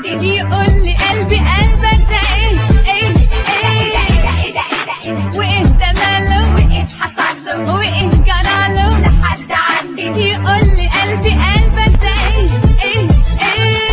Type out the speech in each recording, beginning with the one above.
عندي يقول لي قلبي قلبك ده ايه ايه ايه وايه ده ماله وايه حصل له وايه جرى له لحد عندي يقول لي قلبي قلبك ده ايه ايه ايه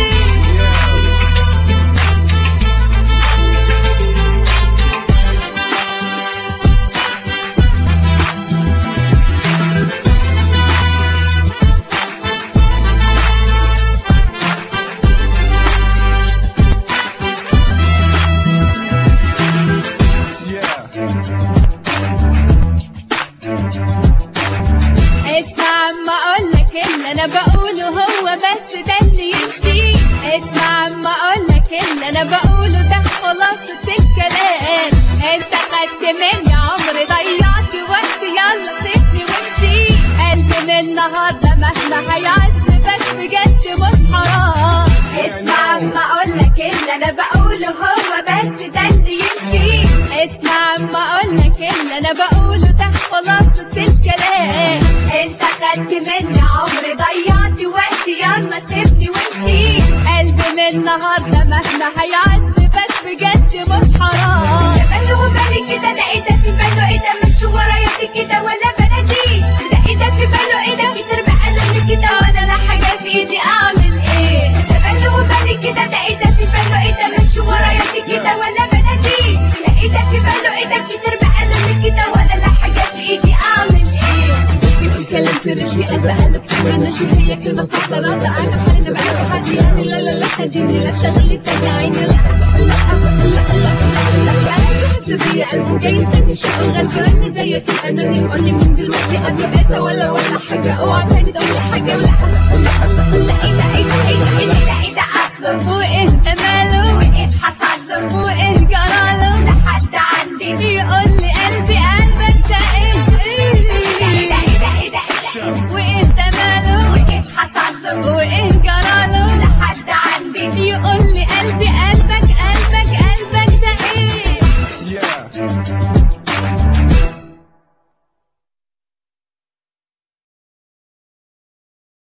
اسمع اما اقولك اللي انا بقوله هو بس ده اللي يمشي اسمع اما اقولك اللي انا بقوله ده خلاصة الكلام انت خدت مني عمري ضيعت وقت يلا سيبني وامشي قلبي من النهارده مهما هيعذبك بجد مش حرام اسمع اما اقولك اللي انا بقوله هو بس ده اللي يمشي اسمع اما اقولك اللي انا بقوله ده خلاصة الكلام انت خدت مني عمري ضيعت وقت يلا سيبني وامشي قلبي من النهارده مهما هيعذبك بجد مش حرام باله وبالي كده ده ايه ده في باله ايه ده مش ورايا في كده ولا بناديه ده ايه ده في باله ايه ده كتير بقلب كده وانا لا حاجه في ايدي اعمل ايه ده باله وبالي كده ده ايه ده في باله ايه ده مش ورايا في كده ولا بناديه ده ايه ده في باله ايه ده كتير بقلب كده وانا لا حاجه في ايدي اعمل ايه الكلام في رمشي قلب قلب اتمنى شي هي كلمة سكرات انا بحالي ده بقى حد يعني لا لا لا خديني لا شغلي تاني عيني لا لا لا لا لا لا انا بحس بيا قلبه جاي تاني شغل غلباني زيك الاناني قول لي من دلوقتي قبل بيتا ولا ولا حاجة اوعى تاني تقول حاجة ولا لا لا لا ايه ده ايه ده ايه ده ايه ده ايه ده اصلا وايه ده ماله